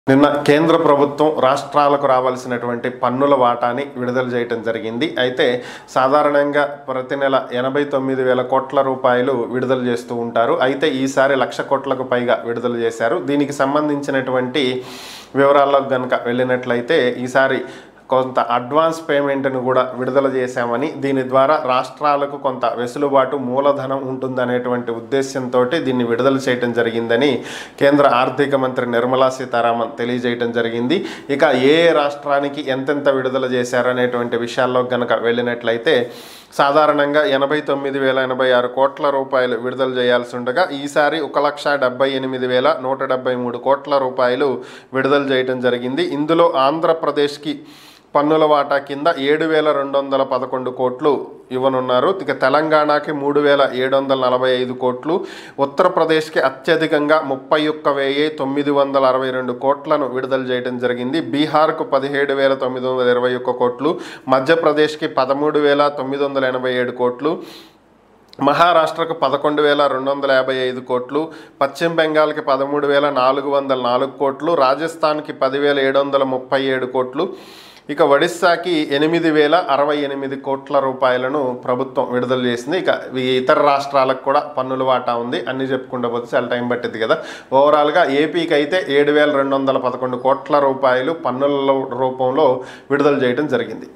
నిన్న కేంద్ర ప్రభుత్వం రాష్ట్రాలకు రావాల్సినటువంటి పన్నుల వాటాని విడుదల చేయటం జరిగింది అయితే సాధారణంగా ప్రతి నెల ఎనభై తొమ్మిది వేల కోట్ల రూపాయలు విడుదల చేస్తూ ఉంటారు అయితే ఈసారి లక్ష కోట్లకు పైగా విడుదల చేశారు దీనికి సంబంధించినటువంటి వివరాల్లోకి కనుక వెళ్ళినట్లయితే ఈసారి కొంత అడ్వాన్స్ పేమెంట్ను కూడా విడుదల చేశామని దీని ద్వారా రాష్ట్రాలకు కొంత వెసులుబాటు మూలధనం ఉంటుందనేటువంటి ఉద్దేశంతో దీన్ని విడుదల చేయడం జరిగిందని కేంద్ర ఆర్థిక మంత్రి నిర్మలా సీతారామన్ తెలియజేయడం జరిగింది ఇక ఏ ఏ రాష్ట్రానికి ఎంతెంత విడుదల చేశారనేటువంటి విషయాల్లో గనక వెళ్ళినట్లయితే సాధారణంగా ఎనభై తొమ్మిది వేల ఎనభై ఆరు కోట్ల రూపాయలు విడుదల చేయాల్సి ఉండగా ఈసారి ఒక లక్ష డెబ్బై ఎనిమిది వేల నూట డెబ్బై మూడు కోట్ల రూపాయలు విడుదల చేయడం జరిగింది ఇందులో ఆంధ్రప్రదేశ్కి పన్నుల వాటా కింద ఏడు వేల రెండు వందల పదకొండు కోట్లు ఇవ్వనున్నారు ఇక తెలంగాణకి మూడు వేల ఏడు వందల నలభై ఐదు కోట్లు ఉత్తరప్రదేశ్కి అత్యధికంగా ముప్పై ఒక్క వెయ్యి తొమ్మిది వందల అరవై రెండు కోట్లను విడుదల చేయడం జరిగింది బీహార్కు పదిహేడు వేల తొమ్మిది వందల ఇరవై ఒక్క కోట్లు మధ్యప్రదేశ్కి పదమూడు వేల తొమ్మిది వందల ఎనభై ఏడు కోట్లు మహారాష్ట్రకు పదకొండు వేల రెండు వందల యాభై ఐదు కోట్లు పశ్చిమ బెంగాల్కి పదమూడు వేల నాలుగు వందల నాలుగు కోట్లు రాజస్థాన్కి పదివేల ఏడు వందల ముప్పై ఏడు కోట్లు ఇక ఒడిస్సాకి ఎనిమిది వేల అరవై ఎనిమిది కోట్ల రూపాయలను ప్రభుత్వం విడుదల చేసింది ఇక ఈ ఇతర రాష్ట్రాలకు కూడా పన్నుల వాటా ఉంది అన్ని చెప్పుకుంటూ పోతే చాలా టైం పట్టింది కదా ఓవరాల్గా ఏపీకి అయితే ఏడు వేల రెండు వందల పదకొండు కోట్ల రూపాయలు పన్నుల రూపంలో విడుదల చేయడం జరిగింది